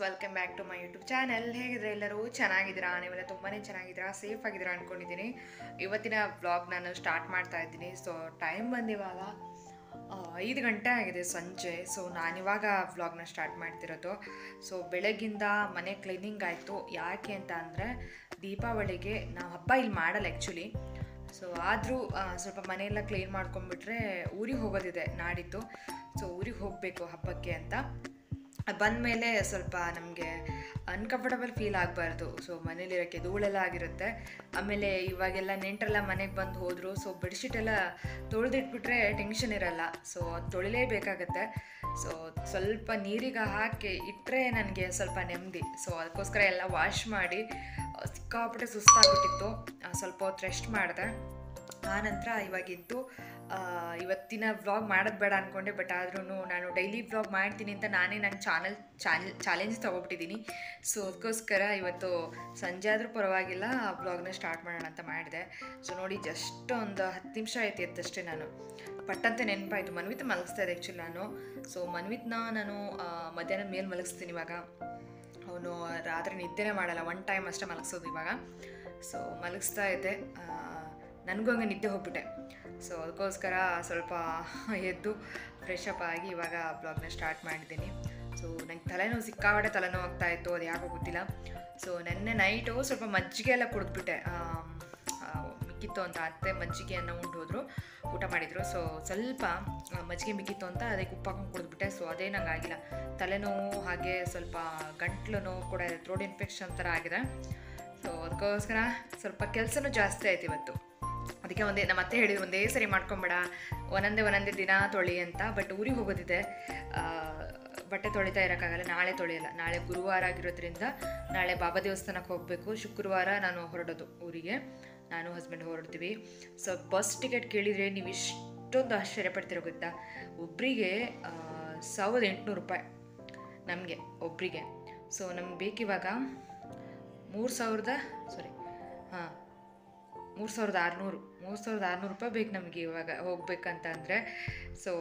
Welcome back to my YouTube channel ಹೇಗಿದ್ರೆ ಎಲ್ಲರೂ ಚೆನ್ನಾಗಿದ್ದೀರಾ ನೀವೆಲ್ಲ ತುಂಬಾ ಚೆನ್ನಾಗಿದ್ದೀರಾ ಸೇಫ್ ಆಗಿದ್ದೀರಾ ಅಂದ್ಕೊಂಡಿದ್ದೀನಿ ಇವತ್ತಿನ ವ್ಲಾಗ್ ನಾನು ಸ್ಟಾರ್ಟ್ ಮಾಡ್ತಾ ಇದ್ದೀನಿ ಸೊ ಟೈಮ್ ಬಂದು ಇವಾಗ ಆ, ಐದು ಗಂಟೆ ಆಗಿದೆ ಸಂಜೆ ಸೊ ನಾನಿವಾಗ ವ್ಲಾಗ್ನ ಸ್ಟಾರ್ಟ್ ಮಾಡ್ತಿರೋದು ಸೊ ಬೆಳಗ್ಗಿಂದ ಮನೆ ಕ್ಲೀನಿಂಗ್ ಆಯಿತು ಯಾಕೆ ಅಂತ ಅಂದರೆ ದೀಪಾವಳಿಗೆ ನಾವು ಹಬ್ಬ ಇಲ್ಲಿ ಮಾಡಲ್ಲ ಆ್ಯಕ್ಚುಲಿ ಸೊ ಆದರೂ ಸ್ವಲ್ಪ ಮನೆಯೆಲ್ಲ ಕ್ಲೀನ್ ಮಾಡ್ಕೊಂಡ್ಬಿಟ್ರೆ ಊರಿಗೆ ಹೋಗೋದಿದೆ ನಾಡಿದ್ದು ಸೊ ಊರಿಗೆ ಹೋಗಬೇಕು ಹಬ್ಬಕ್ಕೆ ಅಂತ ಬಂದಮೇಲೆ ಸ್ವಲ್ಪ ನಮಗೆ ಅನ್ಕಂಫರ್ಟಬಲ್ ಫೀಲ್ ಆಗಬಾರ್ದು ಸೊ ಮನೇಲಿರೋಕ್ಕೆ ಧೂಳೆಲ್ಲ ಆಗಿರುತ್ತೆ ಆಮೇಲೆ ಇವಾಗೆಲ್ಲ ನೆಂಟರೆಲ್ಲ ಮನೆಗೆ ಬಂದು ಹೋದರು ಸೊ ಬೆಡ್ಶೀಟ್ ಎಲ್ಲ ತೊಳೆದಿಟ್ಬಿಟ್ರೆ ಟೆನ್ಷನ್ ಇರಲ್ಲ ಸೊ ಅದು ತೊಳಿಲೇಬೇಕಾಗತ್ತೆ ಸೊ ಸ್ವಲ್ಪ ನೀರಿಗೆ ಹಾಕಿ ಇಟ್ಟರೆ ನನಗೆ ಸ್ವಲ್ಪ ನೆಮ್ಮದಿ ಸೊ ಅದಕ್ಕೋಸ್ಕರ ಎಲ್ಲ ವಾಶ್ ಮಾಡಿ ಆ, ಸಿಕ್ಕಾಪಟ್ಟೆ ಸುಸ್ತಾಗ್ಬಿಟ್ಟಿತ್ತು ಆ, ಸ್ವಲ್ಪ ಹೊತ್ತು ರೆಸ್ಟ್ ಮಾಡಿದೆ ಆನಂತರ ಇವಾಗಿದ್ದು ಆ, ಇವತ್ತಿನ ವ್ಲಾಗ್ ಮಾಡೋದು ಬೇಡ ಅಂದ್ಕೊಂಡೆ ಬಟ್ ಆದ್ರೂ ನಾನು ಡೈಲಿ ವ್ಲಾಗ್ ಮಾಡ್ತೀನಿ ಅಂತ ನಾನೇ ನನ್ನ ಚಾನಲ್ ಚಾನಲ್ ಚಾಲೆಂಜ್ ತೊಗೊಬಿಟ್ಟಿದ್ದೀನಿ ಸೊ ಅದಕ್ಕೋಸ್ಕರ ಇವತ್ತು ಸಂಜೆ ಆದರೂ ಪರವಾಗಿಲ್ಲ ಆ ವ್ಲಾಗ್ನ ಸ್ಟಾರ್ಟ್ ಮಾಡೋಣ ಅಂತ ಮಾಡಿದೆ ಸೊ ನೋಡಿ ಜಸ್ಟ್ ಒಂದು ಹತ್ತು ನಿಮಿಷ ಆಯ್ತು ಎದ್ದಷ್ಟೇ ನಾನು ಪಟ್ಟಂತೆ ನೆನಪಾಯಿತು ಮನ್ವಿತ್ ಮಲಗಿಸ್ತಾ ಇದ್ದೆ ಆ್ಯಕ್ಚುಲಿ ನಾನು ಸೊ ಮನ್ವಿತ್ನ ನಾನು ಆ, ಮಧ್ಯಾಹ್ನದ ಮೇಲೆ ಮಲಗಿಸ್ತೀನಿ ಇವಾಗ ಅವನು ರಾತ್ರಿ ನಿದ್ದೆನೇ ಮಾಡಲ್ಲ ಒನ್ ಟೈಮ್ ಅಷ್ಟೇ ಮಲಗಿಸೋದು ಇವಾಗ ಸೊ ಮಲಗಿಸ್ತಾ ಇದ್ದೆ ಆ, ನನಗೂ ಹಂಗೆ ನಿದ್ದೆ ಹೋಗ್ಬಿಟ್ಟೆ ಸೊ ಅದಕ್ಕೋಸ್ಕರ ಸ್ವಲ್ಪ ಎದ್ದು ಫ್ರೆಶ್ ಅಪ್ ಆಗಿ ಇವಾಗ ಬ್ಲಾಗ್ನ ಸ್ಟಾರ್ಟ್ ಮಾಡಿದ್ದೀನಿ ಸೊ ನಂಗೆ ತಲೆನೋವು ಸಿಕ್ಕಾಪಟ್ಟೆ ತಲೆನೋವು ಆಗ್ತಾ ಇತ್ತು ಅದು ಯಾಕೋ ಗೊತ್ತಿಲ್ಲ ಸೊ ನೆನ್ನೆ ನೈಟು ಸ್ವಲ್ಪ ಮಜ್ಜಿಗೆ ಎಲ್ಲ ಕುಡಿದ್ಬಿಟ್ಟೆ ಆಮ್, ಆ, ಮಿಕ್ಕಿತ್ತು ಅಂತ ಅತ್ತೆ ಮಜ್ಜಿಗೆಯನ್ನು ಉಂಡು ಹೋದ್ರು ಊಟ ಮಾಡಿದರು ಸೊ ಸ್ವಲ್ಪ ಆ, ಮಜ್ಜಿಗೆ ಮಿಕ್ಕಿತ್ತು ಅಂತ ಅದಕ್ಕೆ ಉಪ್ಪು ಹಾಕೊಂಡು ಕುಡಿದ್ಬಿಟ್ಟೆ ಸೊ ಅದೇ ನಂಗೆ ಆಗಿಲ್ಲ ತಲೆನೋವು ಹಾಗೆ ಸ್ವಲ್ಪ ಗಂಟ್ಲು ನೋವು ಕೂಡ ಥ್ರೋಟ್ ಇನ್ಫೆಕ್ಷನ್ ಥರ ಆಗಿದೆ ಸೊ ಅದಕ್ಕೋಸ್ಕರ ಸ್ವಲ್ಪ ಕೆಲಸನೂ ಜಾಸ್ತಿ ಆಯ್ತು ಇವತ್ತು ಅದಕ್ಕೆ ಒಂದೇ ನಮ್ಮ ಅತ್ತೆ ಹೇಳಿದ್ರು ಒಂದೇ ಸರಿ ಮಾಡ್ಕೊಂಬೇಡ ಒಂದೊಂದೇ ಒಂದೊಂದೇ ದಿನ ತೊಳಿ ಅಂತ ಬಟ್ ಊರಿಗೆ ಹೋಗೋದಿದೆ ಆ, ಬಟ್ಟೆ ತೊಳಿತಾ ಇರೋಕ್ಕಾಗಲ್ಲ ನಾಳೆ ತೊಳೆಯಲ್ಲ ನಾಳೆ ಗುರುವಾರ ಆಗಿರೋದ್ರಿಂದ ನಾಳೆ ಬಾಬಾ ದೇವಸ್ಥಾನಕ್ಕೆ ಹೋಗಬೇಕು ಶುಕ್ರವಾರ ನಾನು ಹೊರಡೋದು ಊರಿಗೆ ನಾನು ಹಸ್ಬೆಂಡ್ ಹೊರಡ್ತೀವಿ ಸೊ ಬಸ್ ಟಿಕೆಟ್ ಕೇಳಿದರೆ ನೀವು ಇಷ್ಟೊಂದು ಆಶ್ಚರ್ಯ ಪಡ್ತಿರೋ ಗೊತ್ತಾ ಒಬ್ಬರಿಗೆ ಸಾವಿರದ ಎಂಟುನೂರು ರೂಪಾಯಿ ನಮಗೆ ಒಬ್ಬರಿಗೆ ಸೊ ನಮ್ಗೆ ಬೇಕಿವಾಗ ಮೂರು ಸಾವಿರದ ಸಾರಿ ಹಾಂ ಮೂರು ಸಾವಿರದ ಆರುನೂರು ಮೂರು ಸಾವಿರದ ಆರುನೂರು ರೂಪಾಯಿ ಬೇಕು ನಮಗೆ ಇವಾಗ ಹೋಗ್ಬೇಕಂತ ಅಂದರೆ ಸೊ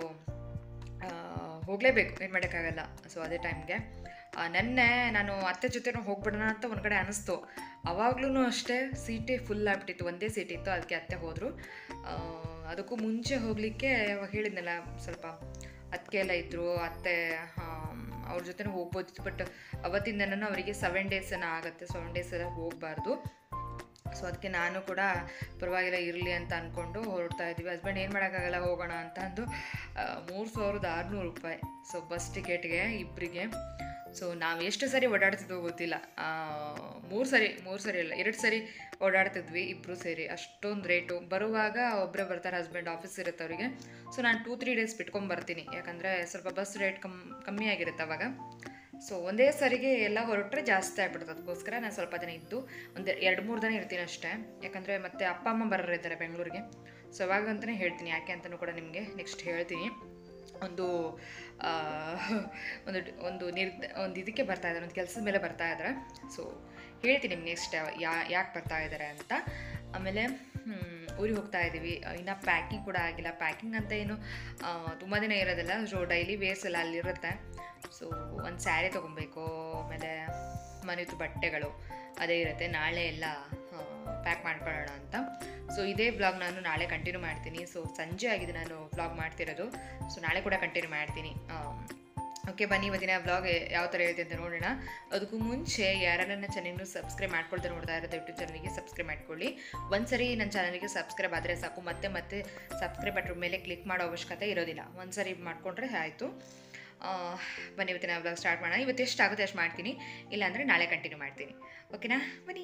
ಹೋಗಲೇಬೇಕು ಏನು ಮಾಡೋಕ್ಕಾಗಲ್ಲ ಸೊ ಅದೇ ಟೈಮ್ಗೆ ನೆನ್ನೆ ನಾನು ಅತ್ತೆ ಜೊತೆನೂ ಹೋಗ್ಬಿಡೋಣ ಅಂತ ಒಂದು ಕಡೆ ಅನ್ನಿಸ್ತು ಅವಾಗ್ಲೂ ಅಷ್ಟೇ ಸೀಟೇ ಫುಲ್ ಆಗಿಬಿಟ್ಟಿತ್ತು ಒಂದೇ ಸೀಟ್ ಇತ್ತು ಅದಕ್ಕೆ ಅತ್ತೆ ಹೋದರು ಅದಕ್ಕೂ ಮುಂಚೆ ಹೋಗಲಿಕ್ಕೆ ಅವಾಗ ಹೇಳಿದ್ನಲ್ಲ ಸ್ವಲ್ಪ ಅತ್ತಿಗೆ ಎಲ್ಲ ಇದ್ದರು ಅತ್ತೆ ಆಮ್, ಅವ್ರ ಜೊತೆನೂ ಹೋಗ್ಬೋದಿತ್ತು ಬಟ್ ಅವತ್ತಿಂದನೂ ಅವರಿಗೆ ಸೆವೆನ್ ಡೇಸನ್ನು ಆಗುತ್ತೆ ಸೆವೆನ್ ಡೇಸ್ ಎಲ್ಲ ಹೋಗಬಾರ್ದು ಸೊ ಅದಕ್ಕೆ ನಾನು ಕೂಡ ಪರವಾಗಿಲ್ಲ ಇರಲಿ ಅಂತ ಅಂದ್ಕೊಂಡು ಹೊರಡ್ತಾ ಇದ್ದೀವಿ ಹಸ್ಬೆಂಡ್ ಏನು ಮಾಡೋಕ್ಕಾಗಲ್ಲ ಹೋಗೋಣ ಅಂತ ಅಂದು ಮೂರು ಸಾವಿರದ ಆರುನೂರು ರೂಪಾಯಿ ಸೊ ಬಸ್ ಟಿಕೆಟ್ಗೆ ಇಬ್ಬರಿಗೆ ಸೊ ನಾವು ಎಷ್ಟು ಸರಿ ಓಡಾಡ್ತಿದ್ವೋ ಗೊತ್ತಿಲ್ಲ ಮೂರು ಸರಿ ಮೂರು ಸರಿ ಅಲ್ಲ ಎರಡು ಸರಿ ಓಡಾಡ್ತಿದ್ವಿ ಇಬ್ಬರು ಸೇರಿ ಅಷ್ಟೊಂದು ರೇಟು ಬರುವಾಗ ಒಬ್ಬರೇ ಬರ್ತಾರೆ ಹಸ್ಬೆಂಡ್ ಆಫೀಸ್ ಇರುತ್ತೆ ಅವರಿಗೆ ಸೊ ನಾನು ಟೂ ತ್ರೀ ಡೇಸ್ ಬಿಟ್ಕೊಂಬರ್ತೀನಿ ಯಾಕಂದರೆ ಸ್ವಲ್ಪ ಬಸ್ ರೇಟ್ ಕಮ್ ಕಮ್ಮಿ ಆಗಿರುತ್ತೆ ಅವಾಗ ಸೊ ಒಂದೇ ಸರಿಗೆ ಎಲ್ಲ ಹೊರಟ್ರೆ ಜಾಸ್ತಿ ಆಗ್ಬಿಡುತ್ತೆ ಅದಕ್ಕೋಸ್ಕರ ನಾನು ಸ್ವಲ್ಪ ದಿನ ಇದ್ದು ಒಂದು ಎರಡು ಮೂರು ದಿನ ಇರ್ತೀನಿ ಅಷ್ಟೇ ಯಾಕಂದರೆ ಮತ್ತೆ ಅಪ್ಪ ಅಮ್ಮ ಬರೋರು ಇದ್ದಾರೆ ಬೆಂಗಳೂರಿಗೆ ಸೊ ಅವಾಗ ಅಂತಲೇ ಹೇಳ್ತೀನಿ ಯಾಕೆ ಅಂತಲೂ ಕೂಡ ನಿಮಗೆ ನೆಕ್ಸ್ಟ್ ಹೇಳ್ತೀನಿ ಒಂದು ಆ, ಒಂದು ಒಂದು ನಿರ್ ಒಂದು ಇದಕ್ಕೆ ಬರ್ತಾ ಇದ್ದಾರೆ ಒಂದು ಕೆಲಸದ ಮೇಲೆ ಬರ್ತಾ ಇದ್ದಾರೆ ಸೊ ಹೇಳ್ತೀನಿ ನಿಮ್ಗೆ ನೆಕ್ಸ್ಟ್ ಯಾ ಯಾಕೆ ಬರ್ತಾ ಇದ್ದಾರೆ ಅಂತ ಆಮೇಲೆ ಹ್ಮ್, ಊರಿಗೆ ಹೋಗ್ತಾ ಇದ್ದೀವಿ ಇನ್ನು ಪ್ಯಾಕಿಂಗ್ ಕೂಡ ಆಗಿಲ್ಲ ಪ್ಯಾಕಿಂಗ್ ಅಂತ ಏನು ತುಂಬ ದಿನ ಇರೋದಿಲ್ಲ ಸೊ ಡೈಲಿ ವೇರ್ಸ್ ಎಲ್ಲ ಅಲ್ಲಿರುತ್ತೆ ಸೊ ಒಂದು ಸ್ಯಾರಿ ತೊಗೊಬೇಕು ಆಮೇಲೆ ಮನೆಯದು ಬಟ್ಟೆಗಳು ಅದೇ ಇರುತ್ತೆ ನಾಳೆ ಎಲ್ಲ ಪ್ಯಾಕ್ ಮಾಡ್ಕೊಳ್ಳೋಣ ಅಂತ ಸೊ ಇದೇ ವ್ಲಾಗ್ ನಾನು ನಾಳೆ ಕಂಟಿನ್ಯೂ ಮಾಡ್ತೀನಿ ಸೊ ಸಂಜೆ ಆಗಿದೆ ನಾನು ವ್ಲಾಗ್ ಮಾಡ್ತಿರೋದು ಸೊ ನಾಳೆ ಕೂಡ ಕಂಟಿನ್ಯೂ ಮಾಡ್ತೀನಿ ಓಕೆ ಬನ್ನಿ ಇವತ್ತಿನ ವ್ಲಾಗ್ ಯಾವ ಥರ ಇರುತ್ತೆ ಅಂತ ನೋಡೋಣ ಅದಕ್ಕೂ ಮುಂಚೆ ಯಾರೆಲ್ಲ ನನ್ನ ಚಾನಲ್ನು ಸಬ್ಸ್ಕ್ರೈಬ್ ಮಾಡ್ಕೊಳ್ತಾ ನೋಡ್ತಾ ಇರೋ ದಯವಿಟ್ಟು ಚಾನಲ್ಗೆ ಸಬ್ಸ್ಕ್ರೈಬ್ ಮಾಡ್ಕೊಳ್ಳಿ ಒಂದ್ಸರಿ ನನ್ನ ಚಾನಲ್ಗೆ ಸಬ್ಸ್ಕ್ರೈಬ್ ಆದರೆ ಸಾಕು ಮತ್ತೆ ಮತ್ತೆ ಸಬ್ಸ್ಕ್ರೈಬ್ ಬಟ್ರ ಮೇಲೆ ಕ್ಲಿಕ್ ಮಾಡೋ ಅವಶ್ಯಕತೆ ಇರೋದಿಲ್ಲ ಒಂದ್ಸರಿ ಮಾಡಿಕೊಂಡ್ರೆ ಆಯಿತು ಬನ್ನಿ ಇವತ್ತಿನ ವ್ಲಾಗ್ ಸ್ಟಾರ್ಟ್ ಮಾಡೋಣ ಇವತ್ತು ಎಷ್ಟು ಆಗುತ್ತೆ ಅಷ್ಟು ಮಾಡ್ತೀನಿ ಇಲ್ಲಾಂದರೆ ನಾಳೆ ಕಂಟಿನ್ಯೂ ಮಾಡ್ತೀನಿ ಓಕೆನಾ ಬನ್ನಿ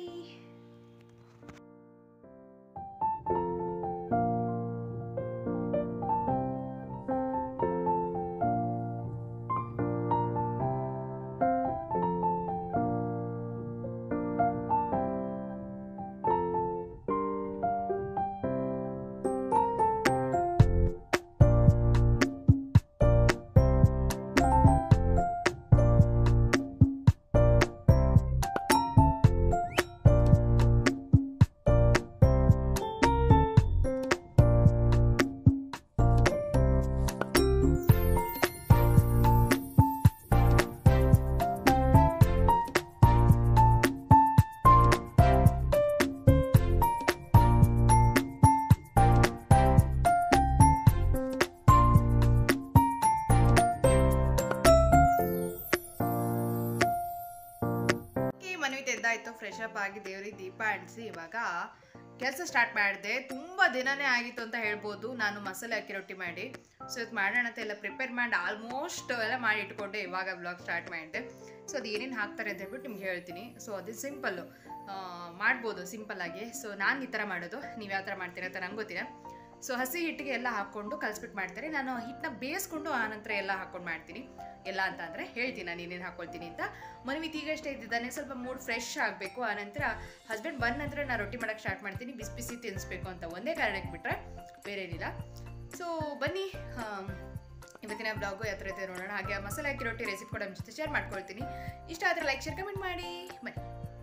ಎದ್ದಾಯ್ತು ಫ್ರೆಶ್ ಅಪ್ ಆಗಿ ದೇವ್ರಿಗೆ ದೀಪ ಅಂಟಿಸಿ ಇವಾಗ ಕೆಲಸ ಸ್ಟಾರ್ಟ್ ಮಾಡಿದೆ ತುಂಬ ದಿನನೇ ಆಗಿತ್ತು ಅಂತ ಹೇಳ್ಬೋದು ನಾನು ಮಸಾಲೆ ಅಕ್ಕಿ ರೊಟ್ಟಿ ಮಾಡಿ ಸೊ ಇದು ಮಾಡೋಣ ಅಂತ ಎಲ್ಲ ಪ್ರಿಪೇರ್ ಮಾಡಿ ಆಲ್ಮೋಸ್ಟ್ ಎಲ್ಲ ಮಾಡಿ ಇಟ್ಕೊಂಡೆ ಇವಾಗ ಬ್ಲಾಗ್ ಸ್ಟಾರ್ಟ್ ಮಾಡಿದೆ ಸೊ ಅದು ಏನೇನು ಹಾಕ್ತಾರೆ ಅಂತ ಹೇಳ್ಬಿಟ್ಟು ನಿಮ್ಗೆ ಹೇಳ್ತೀನಿ ಸೊ ಅದು ಸಿಂಪಲ್ಲು ಮಾಡ್ಬೋದು ಸಿಂಪಲ್ಲಾಗಿ ಸೊ ನಾನು ಈ ಥರ ಮಾಡೋದು ನೀವು ಯಾವ ಥರ ಮಾಡ್ತೀರಾ ಅಂತ ನಂಗೆ ಗೊತ್ತಿಲ್ಲ ಸೊ ಹಸಿ ಹಿಟ್ಟಿಗೆ ಎಲ್ಲ ಹಾಕ್ಕೊಂಡು ಕಲಿಸ್ಬಿಟ್ಟು ಮಾಡ್ತಾರೆ ನಾನು ಹಿಟ್ಟನ್ನ ಬೇಯಿಸ್ಕೊಂಡು ಆನಂತರ ಎಲ್ಲ ಹಾಕ್ಕೊಂಡು ಮಾಡ್ತೀನಿ ಎಲ್ಲ ಅಂತ ಅಂದರೆ ಹೇಳ್ತೀನಿ ನಾನು ಏನೇನು ಹಾಕ್ಕೊಳ್ತೀನಿ ಅಂತ ಮನ್ವಿತ್ ಈಗಷ್ಟೇ ಇದ್ದಿದ್ದಾನೆ ಸ್ವಲ್ಪ ಮೂಡ್ ಫ್ರೆಶ್ ಆಗಬೇಕು ಆನಂತರ ಹಸ್ಬೆಂಡ್ ಬಂದ ನಂತರ ನಾನು ರೊಟ್ಟಿ ಮಾಡೋಕ್ಕೆ ಸ್ಟಾರ್ಟ್ ಮಾಡ್ತೀನಿ ಬಿಸಿ ಬಿಸಿ ತಿನ್ನಿಸ್ಬೇಕು ಅಂತ ಒಂದೇ ಕಾರಣಕ್ಕೆ ಬಿಟ್ಟರೆ ಬೇರೆ ಏನಿಲ್ಲ ಸೊ ಬನ್ನಿ ಆಮ್, ಇವತ್ತಿನ ಬ್ಲಾಗು ಯಾವ ಥರ ಇದೆ ನೋಡೋಣ ಹಾಗೆ ಆ ಮಸಾಲೆ ಹಾಕಿ ರೊಟ್ಟಿ ರೆಸಿಪಿ ಕೂಡ ನಿಮ್ಮ ಜೊತೆ ಶೇರ್ ಮಾಡ್ಕೊಳ್ತೀನಿ ಇಷ್ಟ ಆದರೆ ಲೈಕ್ ಶೇರ್ ಕಮೆಂಟ್ ಮಾಡಿ ಬನ್ನಿ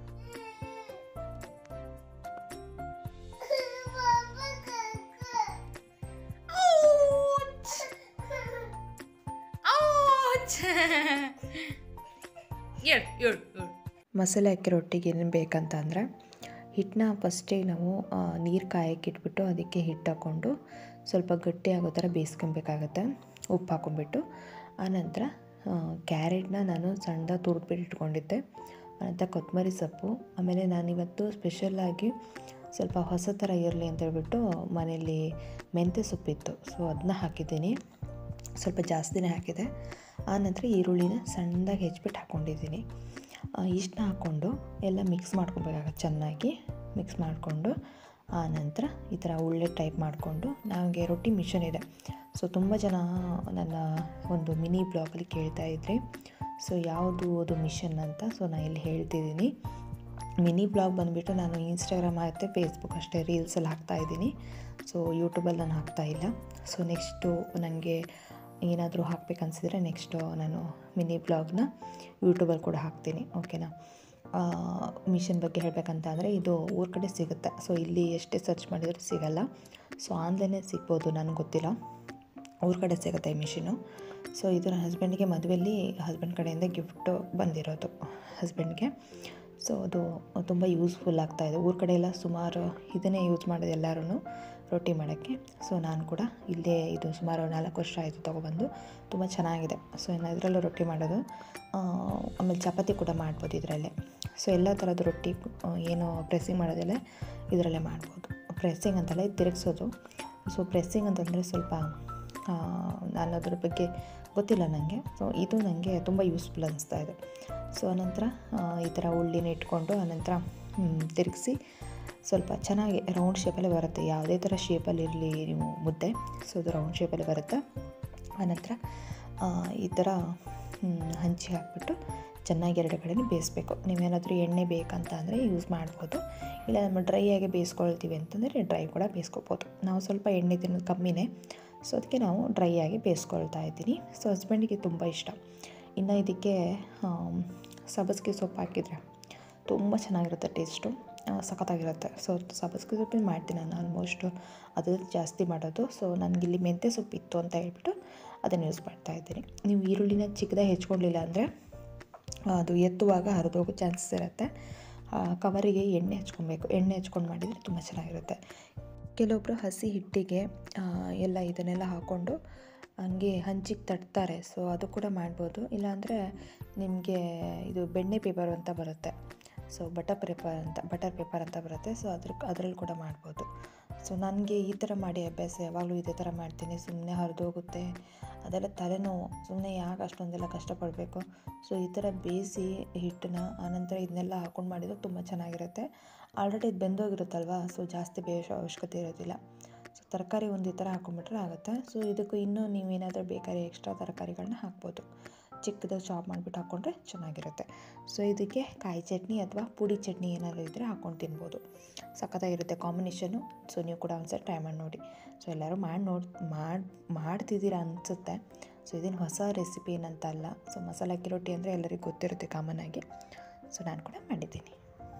Ouch! Ouch! ಹೇಳ್ ಹೇಳ್ ಹೇಳ್ ಮಸಾಲೆ ಅಕ್ಕಿ ರೊಟ್ಟಿಗೆ ಏನೇನು ಬೇಕಂತ ಅಂದರೆ ಹಿಟ್ಟನ್ನ ಫಸ್ಟೇ ನಾವು ನೀರು ಕಾಯಕ್ಕೆ ಇಟ್ಬಿಟ್ಟು ಅದಕ್ಕೆ ಹಿಟ್ಟು ಹಾಕ್ಕೊಂಡು ಸ್ವಲ್ಪ ಗಟ್ಟಿ ಆಗೋ ಥರ ಬೇಯಿಸ್ಕೊಬೇಕಾಗತ್ತೆ ಉಪ್ಪು ಹಾಕ್ಕೊಂಡ್ಬಿಟ್ಟು ಆನಂತರ ಕ್ಯಾರೆಟ್ನ ನಾನು ಸಣ್ಣದಾಗಿ ತುರಿದ್ಬಿಟ್ಟು ಇಟ್ಕೊಂಡಿದ್ದೆ ಆನಂತರ ಕೊತ್ತಂಬರಿ ಸೊಪ್ಪು ಆಮೇಲೆ ನಾನಿವತ್ತು ಸ್ಪೆಷಲ್ಲಾಗಿ ಸ್ವಲ್ಪ ಹೊಸ ಥರ ಇರಲಿ ಅಂತ ಹೇಳ್ಬಿಟ್ಟು ಮನೇಲಿ ಮೆಂತ್ಯ ಸೊಪ್ಪಿತ್ತು ಸೊ ಅದನ್ನ ಹಾಕಿದ್ದೀನಿ ಸ್ವಲ್ಪ ಜಾಸ್ತಿನೇ ಹಾಕಿದೆ ಆನಂತರ ಈರುಳ್ಳಿನ ಸಣ್ಣದಾಗಿ ಹೆಚ್ಚಿಬಿಟ್ಟು ಹಾಕ್ಕೊಂಡಿದ್ದೀನಿ ಇಷ್ಟನ್ನ ಹಾಕ್ಕೊಂಡು ಎಲ್ಲ ಮಿಕ್ಸ್ ಮಾಡ್ಕೊಬೇಕಾಗತ್ತೆ ಚೆನ್ನಾಗಿ ಮಿಕ್ಸ್ ಮಾಡಿಕೊಂಡು ಆನಂತರ ಈ ಥರ ಉಳ್ಳೆ ಟೈಪ್ ಮಾಡಿಕೊಂಡು ನನಗೆ ರೊಟ್ಟಿ ಮಿಷನ್ ಇದೆ ಸೊ ತುಂಬ ಜನ ನನ್ನ ಒಂದು ಮಿನಿ ಬ್ಲಾಗಲ್ಲಿ ಕೇಳ್ತಾ ಇದ್ರಿ ಸೊ ಯಾವುದು ಅದು ಮಿಷನ್ ಅಂತ ಸೊ ನಾನು ಇಲ್ಲಿ ಹೇಳ್ತಿದ್ದೀನಿ ಮಿನಿ ಬ್ಲಾಗ್ ಬಂದುಬಿಟ್ಟು ನಾನು ಇನ್ಸ್ಟಾಗ್ರಾಮ್ ಮತ್ತು ಫೇಸ್ಬುಕ್ ಅಷ್ಟೇ ರೀಲ್ಸಲ್ಲಿ ಹಾಕ್ತಾ ಇದ್ದೀನಿ ಸೊ ಯೂಟ್ಯೂಬಲ್ಲಿ ನಾನು ಹಾಕ್ತಾ ಇಲ್ಲ ಸೊ ನೆಕ್ಸ್ಟು ನನಗೆ ಏನಾದರೂ ಹಾಕ್ಬೇಕನ್ಸಿದ್ರೆ ನೆಕ್ಸ್ಟು ನಾನು ಮಿನಿ ಬ್ಲಾಗ್ನ ಯೂಟ್ಯೂಬಲ್ಲಿ ಕೂಡ ಹಾಕ್ತೀನಿ ಓಕೆನಾ ಮಿಷನ್ ಬಗ್ಗೆ ಹೇಳಬೇಕಂತ ಅಂದರೆ ಇದು ಊರ ಕಡೆ ಸಿಗುತ್ತೆ ಸೊ ಇಲ್ಲಿ ಎಷ್ಟೇ ಸರ್ಚ್ ಮಾಡಿದರೂ ಸಿಗಲ್ಲ ಸೊ ಆನ್ಲೈನೇ ಸಿಗ್ಬೋದು ನನಗೆ ಗೊತ್ತಿಲ್ಲ ಊರ ಕಡೆ ಸಿಗುತ್ತೆ ಈ ಮಿಷಿನು ಸೊ ಇದು ನನ್ನ ಹಸ್ಬೆಂಡ್ಗೆ ಮದುವೆಯಲ್ಲಿ ಹಸ್ಬೆಂಡ್ ಕಡೆಯಿಂದ ಗಿಫ್ಟ್ ಬಂದಿರೋದು ಹಸ್ಬೆಂಡ್ಗೆ ಸೊ ಅದು ತುಂಬ ಯೂಸ್ಫುಲ್ ಆಗ್ತಾಯಿದೆ ಊರ ಕಡೆ ಎಲ್ಲ ಸುಮಾರು ಇದನ್ನೇ ಯೂಸ್ ಮಾಡೋದು ಎಲ್ಲರೂ ರೊಟ್ಟಿ ಮಾಡೋಕ್ಕೆ ಸೊ ನಾನು ಕೂಡ ಇಲ್ಲೇ ಇದು ಸುಮಾರು ನಾಲ್ಕು ವರ್ಷ ಆಯಿತು ತೊಗೊಬಂದು ತುಂಬ ಚೆನ್ನಾಗಿದೆ ಸೊ ನಾನು ಇದರಲ್ಲೂ ರೊಟ್ಟಿ ಮಾಡೋದು ಆ, ಆಮೇಲೆ ಚಪಾತಿ ಕೂಡ ಮಾಡ್ಬೋದು ಇದರಲ್ಲೇ ಸೊ ಎಲ್ಲ ಥರದ ರೊಟ್ಟಿ ಆ, ಏನು ಪ್ರೆಸ್ಸಿಂಗ್ ಮಾಡೋದಿಲ್ಲ ಇದರಲ್ಲೇ ಮಾಡ್ಬೋದು ಪ್ರೆಸ್ಸಿಂಗ್ ಅಂತಲ್ಲ ಇದು ತಿರುಗಿಸೋದು ಸೊ ಪ್ರೆಸ್ಸಿಂಗ್ ಅಂತಂದರೆ ಸ್ವಲ್ಪ ಆ, ನಾನು ಅದ್ರ ಬಗ್ಗೆ ಗೊತ್ತಿಲ್ಲ ನನಗೆ ಸೊ ಇದು ನನಗೆ ತುಂಬ ಯೂಸ್ಫುಲ್ ಅನಿಸ್ತಾ ಇದೆ ಸೊ ಅನಂತರ ಆ, ಈ ಥರ ಉಳ್ಳಿನ ಇಟ್ಕೊಂಡು ಅನಂತರ ತಿರುಗಿಸಿ ಸ್ವಲ್ಪ ಚೆನ್ನಾಗಿ ರೌಂಡ್ ಶೇಪಲ್ಲಿ ಬರುತ್ತೆ ಯಾವುದೇ ಥರ ಶೇಪಲ್ಲಿ ಇರಲಿ ನೀವು ಮುದ್ದೆ ಸೊ ಅದು ರೌಂಡ್ ಶೇಪಲ್ಲಿ ಬರುತ್ತೆ ಆನಂತರ ಆ, ಈ ಥರ ಹ್ಮ್, ಹಂಚಿ ಹಾಕ್ಬಿಟ್ಟು ಚೆನ್ನಾಗಿ ಎರಡು ಕಡೆನೂ ಬೇಯಿಸ್ಬೇಕು ನೀವೇನಾದರೂ ಎಣ್ಣೆ ಬೇಕಂತ ಅಂದರೆ ಯೂಸ್ ಮಾಡ್ಬೋದು ಇಲ್ಲ ನಮ್ಮ ಡ್ರೈ ಆಗಿ ಬೇಯಿಸ್ಕೊಳ್ತೀವಿ ಅಂತಂದರೆ ಡ್ರೈ ಕೂಡ ಬೇಯಿಸ್ಕೊಬೋದು ನಾವು ಸ್ವಲ್ಪ ಎಣ್ಣೆ ತಿನ್ನೋದು ಕಮ್ಮಿನೇ ಸೊ ಅದಕ್ಕೆ ನಾವು ಡ್ರೈ ಆಗಿ ಬೇಯಿಸ್ಕೊಳ್ತಾ ಇದ್ದೀನಿ ಸೊ ಹಸ್ಬೆಂಡಿಗೆ ತುಂಬ ಇಷ್ಟ ಇನ್ನು ಇದಕ್ಕೆ ಆಮ್, ಸಬ್ಬಸಿಗೆ ಸೊಪ್ಪು ಹಾಕಿದರೆ ತುಂಬ ಚೆನ್ನಾಗಿರುತ್ತೆ ಟೇಸ್ಟು ಆ, ಸಖತ್ತಾಗಿರುತ್ತೆ ಸೊ ಸಬ್ಬಸಿಗೆ ಸೊಪ್ಪಿನ ಮಾಡ್ತೀನಿ ನಾನು ಆಲ್ಮೋಸ್ಟ್ ಅದು ಜಾಸ್ತಿ ಮಾಡೋದು ಸೊ ನನಗಿಲ್ಲಿ ಮೆಂತ್ಯ ಸೊಪ್ಪು ಇತ್ತು ಅಂತ ಹೇಳ್ಬಿಟ್ಟು ಅದನ್ನು ಯೂಸ್ ಮಾಡ್ತಾ ಇದ್ದೀನಿ ನೀವು ಈರುಳ್ಳಿನ ಚಿಕ್ಕದಾಗಿ ಹೆಚ್ಕೊಳ್ಳಿಲ್ಲ ಅಂದರೆ ಅದು ಎತ್ತುವಾಗ ಹರಿದೋಗೋ ಚಾನ್ಸಸ್ ಇರುತ್ತೆ ಆ, ಕವರಿಗೆ ಎಣ್ಣೆ ಹಚ್ಕೊಬೇಕು ಎಣ್ಣೆ ಹಚ್ಕೊಂಡು ಮಾಡಿದರೆ ತುಂಬ ಚೆನ್ನಾಗಿರುತ್ತೆ ಕೆಲವೊಬ್ಬರು ಹಸಿ ಹಿಟ್ಟಿಗೆ ಆ, ಎಲ್ಲ ಇದನ್ನೆಲ್ಲ ಹಾಕ್ಕೊಂಡು ಹಂಗೆ ಹಂಚಿಗೆ ತಟ್ತಾರೆ ಸೊ ಅದು ಕೂಡ ಮಾಡ್ಬೋದು ಇಲ್ಲಾಂದರೆ ನಿಮಗೆ ಇದು ಬೆಣ್ಣೆ ಪೇಪರ್ ಅಂತ ಬರುತ್ತೆ ಸೊ ಬಟರ್ ಪೇಪರ್ ಅಂತ ಬಟರ್ ಪೇಪರ್ ಅಂತ ಬರುತ್ತೆ ಸೊ ಅದ್ರ ಅದರಲ್ಲಿ ಕೂಡ ಮಾಡ್ಬೋದು ಸೊ ನನಗೆ ಈ ಥರ ಮಾಡಿ ಅಭ್ಯಾಸ ಯಾವಾಗಲೂ ಇದೇ ಥರ ಮಾಡ್ತೀನಿ ಸುಮ್ಮನೆ ಹರಿದೋಗುತ್ತೆ ಅದೆಲ್ಲ ತಲೆನೋವು ಸುಮ್ಮನೆ ಯಾಕೆ ಅಷ್ಟೊಂದೆಲ್ಲ ಕಷ್ಟಪಡಬೇಕು ಸೊ ಈ ಥರ ಬೇಯಿಸಿ ಹಿಟ್ಟನ್ನ ಆನಂತರ ಇದನ್ನೆಲ್ಲ ಹಾಕೊಂಡು ಮಾಡಿದರೆ ತುಂಬ ಚೆನ್ನಾಗಿರುತ್ತೆ ಆಲ್ರೆಡಿ ಇದು ಬೆಂದೋಗಿರುತ್ತಲ್ವ ಸೊ ಜಾಸ್ತಿ ಬೇಯಿಸೋ ಅವಶ್ಯಕತೆ ಇರೋದಿಲ್ಲ ಸೊ ತರಕಾರಿ ಒಂದು ಈ ಥರ ಹಾಕೊಂಡ್ಬಿಟ್ರೆ ಆಗುತ್ತೆ ಸೊ ಇದಕ್ಕೂ ಇನ್ನೂ ನೀವೇನಾದರೂ ಬೇಕಾದ್ರೆ ಎಕ್ಸ್ಟ್ರಾ ತರಕಾರಿಗಳನ್ನ ಹಾಕ್ಬೋದು ಚಿಕ್ಕದಾಗಿ ಚಾಪ್ ಮಾಡಿಬಿಟ್ಟು ಹಾಕ್ಕೊಂಡ್ರೆ ಚೆನ್ನಾಗಿರುತ್ತೆ ಸೊ ಇದಕ್ಕೆ ಕಾಯಿ ಚಟ್ನಿ ಅಥವಾ ಪುಡಿ ಚಟ್ನಿ ಏನಾದರೂ ಇದ್ದರೆ ಹಾಕ್ಕೊಂಡು ತಿನ್ಬೋದು ಸಖತ್ತಾಗಿರುತ್ತೆ ಕಾಂಬಿನೇಷನು ಸೊ ನೀವು ಕೂಡ ಒಂದ್ಸರಿ ಟ್ರೈ ಮಾಡಿ ನೋಡಿ ಸೊ ಎಲ್ಲರೂ ಮಾಡಿ ನೋಡಿ ಮಾಡಿ ಮಾಡ್ತಿದ್ದೀರಾ ಅನಿಸುತ್ತೆ ಸೊ ಇದೇನು ಹೊಸ ರೆಸಿಪಿ ಏನಂತ ಅಲ್ಲ ಸೊ ಮಸಾಲೆ ಅಕ್ಕಿ ರೊಟ್ಟಿ ಅಂದರೆ ಎಲ್ಲರಿಗೂ ಗೊತ್ತಿರುತ್ತೆ ಕಾಮನ್ ಆಗಿ ಸೊ ನಾನು ಕೂಡ ಮಾಡಿದ್ದೀನಿ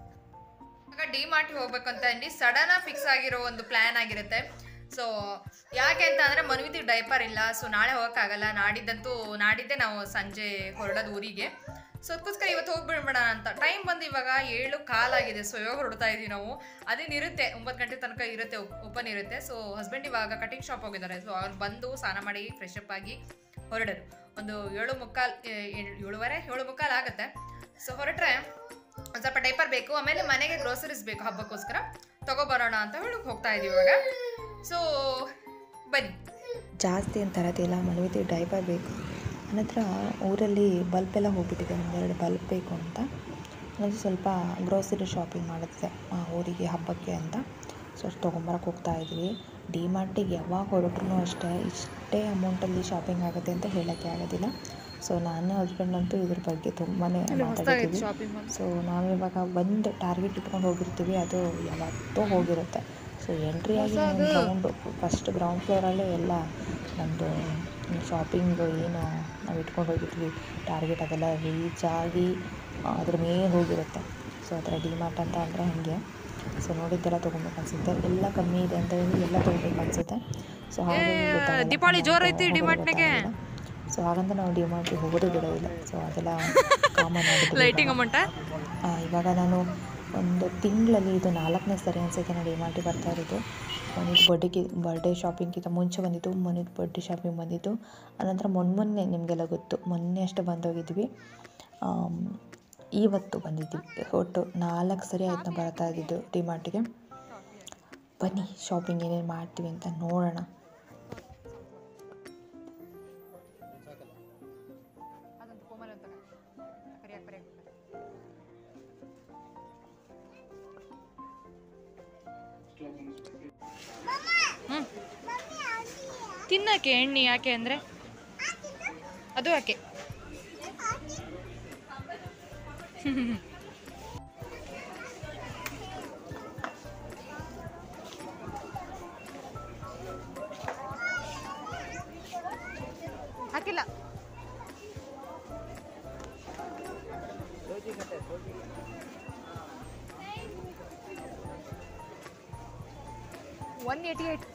ಆಗ ಡಿ ಮಾರ್ಟ್ಗೆ ಹೋಗ್ಬೇಕಂತ ಅಂದು ಸಡನ್ ಫಿಕ್ಸ್ ಆಗಿರೋ ಒಂದು ಪ್ಲಾನ್ ಆಗಿರುತ್ತೆ ಸೊ ಯಾಕೆ ಅಂತ ಅಂದರೆ ಮನ್ವಿತಿ ಡೈಪರ್ ಇಲ್ಲ ಸೊ ನಾಳೆ ಹೋಗೋಕ್ಕಾಗಲ್ಲ ನಾಡಿದ್ದಂತೂ ನಾಡಿದ್ದೇ ನಾವು ಸಂಜೆ ಹೊರಡೋದು ಊರಿಗೆ ಸೊ ಅದಕ್ಕೋಸ್ಕರ ಇವತ್ತು ಹೋಗ್ಬಿಡ್ಬೇಡ ಅಂತ ಟೈಮ್ ಬಂದು ಇವಾಗ ಏಳು ಕಾಲಾಗಿದೆ ಸೊ ಇವಾಗ ಹೊರಡ್ತಾ ಇದೀವಿ ನಾವು ಅದೇನಿರುತ್ತೆ ಒಂಬತ್ತು ಗಂಟೆ ತನಕ ಇರುತ್ತೆ ಓಪನ್ ಇರುತ್ತೆ ಸೊ ಹಸ್ಬೆಂಡ್ ಇವಾಗ ಕಟಿಂಗ್ ಶಾಪ್ ಹೋಗಿದ್ದಾರೆ ಸೊ ಅವ್ರು ಬಂದು ಸ್ನಾನ ಮಾಡಿ ಫ್ರೆಶ್ ಅಪ್ ಆಗಿ ಹೊರಡೋದು ಒಂದು ಏಳು ಮುಕ್ಕಾಲು ಏ- ಏಳು- ಏಳುವರೆ ಏಳು ಮುಕ್ಕಾಲು ಆಗುತ್ತೆ ಸೊ ಹೊರಟ್ರೆ ಒಂದು ಸ್ವಲ್ಪ ಡೈಪರ್ ಬೇಕು ಆಮೇಲೆ ಮನೆಗೆ ಗ್ರೋಸರೀಸ್ ಬೇಕು ಹಬ್ಬಕ್ಕೋಸ್ಕರ ತಗೊಬರೋಣ ಅಂತ ಹೇಳಿ ಹೋಗ್ತಾ ಇದೀವಿ ಇವಾಗ ಸೊ ಬನ್ನಿ ಜಾಸ್ತಿ ಏನು ತರೋದಿಲ್ಲ ಮಲವಿತಿ ಡೈಪರ್ ಬೇಕು ನನ್ನ ಹತ್ರ ಊರಲ್ಲಿ ಬಲ್ಪ್ ಎಲ್ಲ ಹೋಗ್ಬಿಟ್ಟಿದೆ ಒಂದೆರಡು ಬಲ್ಪ್ ಬೇಕು ಅಂತ ಅದು ಸ್ವಲ್ಪ ಗ್ರೋಸರಿ ಶಾಪಿಂಗ್ ಮಾಡುತ್ತೆ ಆ ಊರಿಗೆ ಹಬ್ಬಕ್ಕೆ ಅಂತ ಸೊ ಅಷ್ಟು ತೊಗೊಂಬರಕ್ಕೆ ಹೋಗ್ತಾ ಇದ್ವಿ ಡಿ ಮಾರ್ಟಿಗೆ ಯಾವಾಗ ಹೊರಟ್ರು ಅಷ್ಟೇ ಇಷ್ಟೇ ಅಮೌಂಟಲ್ಲಿ ಶಾಪಿಂಗ್ ಆಗುತ್ತೆ ಅಂತ ಹೇಳೋಕ್ಕೆ ಆಗೋದಿಲ್ಲ ಸೊ ನಾನು ಹಸ್ಬೆಂಡ್ ಅಂತೂ ಇದ್ರ ಬಗ್ಗೆ ತುಂಬಾ ಮಾತಾಡಿದ್ದೀವಿ ಶಾಪಿಂಗ್ ಸೊ ನಾವಿವಾಗ ಒಂದು ಟಾರ್ಗೆಟ್ ಇಟ್ಕೊಂಡು ಹೋಗಿರ್ತೀವಿ ಅದು ಯಾವತ್ತೂ ಹೋಗಿರುತ್ತೆ ಸೊ ಎಂಟ್ರಿ ಆಗಿ ಗ್ರೌಂಡ್ ಫಸ್ಟ್ ಗ್ರೌಂಡ್ ಫ್ಲೋರಲ್ಲೇ ಎಲ್ಲ ನಮ್ಮದು ಶಾಪಿಂಗ್ ಏನು ನಾವು ಇಟ್ಕೊಂಡು ಹೋಗಿರ್ತೀವಿ ಟಾರ್ಗೆಟ್ ಅದೆಲ್ಲ ರೀಚ್ ಆಗಿ ಆ, ಅದ್ರ ಮೇಲೆ ಹೋಗಿರುತ್ತೆ ಸೊ ಅದರ ಡಿಮಾರ್ಟ್ ಅಂತ ಅಂದರೆ ಹಾಗೆ ಸೊ ನೋಡಿದ್ದೆಲ್ಲ ತೊಗೊಬೇಕು ಅನಿಸುತ್ತೆ ಎಲ್ಲ ಕಮ್ಮಿ ಇದೆ ಅಂತ ಹೇಳಿ ಎಲ್ಲ ತೊಗೊಬೇಕು ಅನಿಸುತ್ತೆ ಸೊ ಹಾಗಾಗಿ ಗೊತ್ತಾಗಲ್ಲ. ದೀಪಾವಳಿ ಜೋರ್ ಐತಿ ಹೋಗೋದು ಡಿಮಾರ್ಟ್ನಾಗೆ. ಗೊತ್ತಾಗಲ್ಲ. ಸೊ ಹಾಗಂತ ನಾವು ಡಿಮಾರ್ಟಿಗೆ ಹೋಗೋದು ಬಿಡೋದಿಲ್ಲ ಸೊ ಅದೆಲ್ಲ ಕಾಮನ್ ಆಗುತ್ತೆ ಲೈಟಿಂಗ್ ಅಮೌಂಟ ಆ, ಇವಾಗ ನಾನು ಒಂದು ತಿಂಗಳಲ್ಲಿ ಇದು ನಾಲ್ಕನೇ ಸರಿ ಅನಿಸುತ್ತೆ ನಾನು ಡಿಮಾರ್ಟಿಗೆ ಬರ್ತಾ ಇರೋದು ಮನಿದು ಬರ್ಡೇಗೆ ಬರ್ಡೇ ಶಾಪಿಂಗ್ಗಿಂತ ಮುಂಚೆ ಬಂದಿತ್ತು ಮನಿದು ಬರ್ಡೇ ಶಾಪಿಂಗ್ ಬಂದಿತ್ತು ಅನಂತರ ಮೊನ್ನೆ ಮೊನ್ನೆ ನಿಮಗೆಲ್ಲ ಗೊತ್ತು ಮೊನ್ನೆ ಅಷ್ಟೇ ಬಂದೋಗಿದ್ವಿ ಆಮ್, ಇವತ್ತು ಬಂದಿದ್ವಿ ಒಟ್ಟು ನಾಲ್ಕು ಸರಿ ಆಯ್ತು ನಾವು ಬರ್ತಾ ಇದ್ದಿದ್ದು ಡಿಮಾರ್ಟಿಗೆ ಬನ್ನಿ ಶಾಪಿಂಗ್ ಏನೇನು ಮಾಡ್ತೀವಿ ಅಂತ ನೋಡೋಣ ಅದಂತ ಕೋಮಲ್ ಅಂತ ಕರಿಯಾಕ್ ಬರಿಯಾಕ್ ಹ್ಮ್ ತಿನ್ನಕ್ಕೆ ಎಣ್ಣೆ ಯಾಕೆ ಅಂದ್ರೆ ಅದು ಯಾಕೆ ಹಾಕಿಲ್ಲ ಒನ್ ಏಯ್ಟಿ ಏಯ್ಟ್